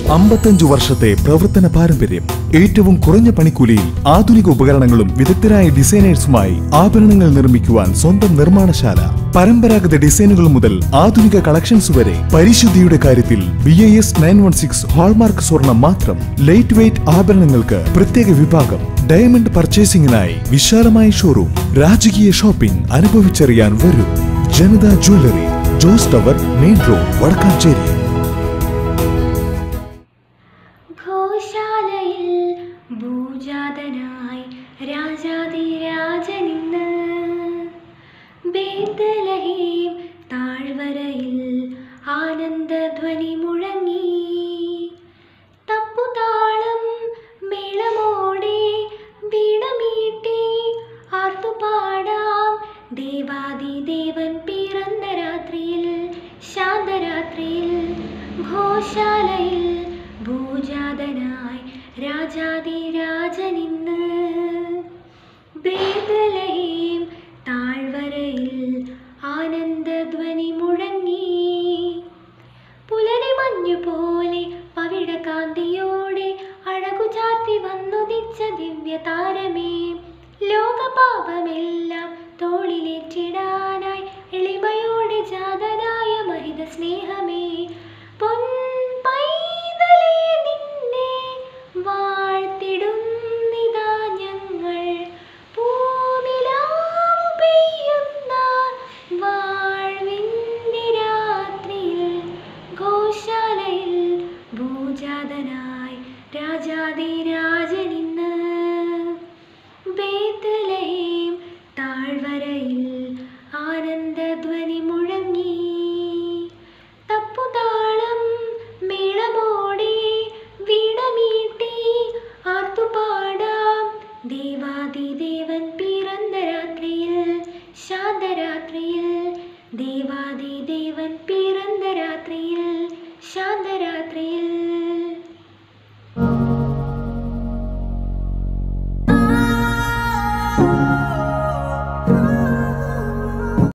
അമ്പത്തഞ്ചു വർഷത്തെ പ്രവർത്തന പാരമ്പര്യം ഏറ്റവും കുറഞ്ഞ പണിക്കൂലിയിൽ ആധുനിക ഉപകരണങ്ങളും വിദഗ്ധരായ ഡിസൈനേഴ്സുമായി ആഭരണങ്ങൾ നിർമ്മിക്കുവാൻ സ്വന്തം നിർമ്മാണശാല പരമ്പരാഗത ഡിസൈനുകൾ മുതൽ ആധുനിക കളക്ഷൻസ് വരെ പരിശുദ്ധിയുടെ കാര്യത്തിൽ B I S nine one six hallmark സ്വർണം മാത്രം ലൈറ്റ് വെയ്റ്റ് ആഭരണങ്ങൾക്ക് പ്രത്യേക വിഭാഗം ഡയമണ്ട് പർച്ചേസിംഗിനായി വിശാലമായ ഷോറൂം രാജകീയ ഷോപ്പിംഗ് അനുഭവിച്ചറിയാൻ വരൂ Janata jewellery Jose tower main road Vadakkanchery ഘോഷാലയിൽ ഭൂജാതനായി രാജാതിരാജനിന്ന് ബേത്തലഹീം താഴ്വരയിൽ ആനന്ദധ്വനി മുഴങ്ങി തപ്പുതാളം മേളമോടെ വീണമീട്ടി ആർത്തുപാടാം ദേവാദിദേവൻ പിറന്ന രാത്രിയിൽ ശാന്തരാത്രിയിൽ ഘോഷാലയിൽ ഭൂജാതനായി രാജാതിരാജനിന്ന് ബേദലഹീം താഴ്വരയിൽ ആനന്ദധ്വനി മുഴങ്ങി പുലരി മഞ്ഞു പോലെ പവിഴകാന്തിയോടെ അഴകു ചാർത്തി വന്നുദിച്ച ദിവ്യ താരമേ ലോകപാപമെല്ലാം തോളിലേറ്റിടാനായി എളിമയോടെ ജാതനായ മഹിത സ്നേഹമേ പൊൻ പൈതലേ നിന്നെ വാഴ്ത്തിടുന്നിതാ ഞങ്ങൾ പൂനിലാവ് പെയ്യുന്ന വാഴ്വിൻ്റെ രാത്രിയിൽ ഘോഷാലയിൽ ഭൂജാതനായി രാജാതിരാജനിന്ന് ബേത്തലഹീം താഴ്വരയിൽ ആനന്ദധ്വനി മുഴങ്ങി തപ്പുതാളം മേളമോടെ വീണമീട്ടി ആർത്തുപാടാം ദേവാദിദേവൻ പിറന്ന രാത്രിയിൽ ശാന്തരാത്രിയിൽ ദേവാദിദേവൻ പിറ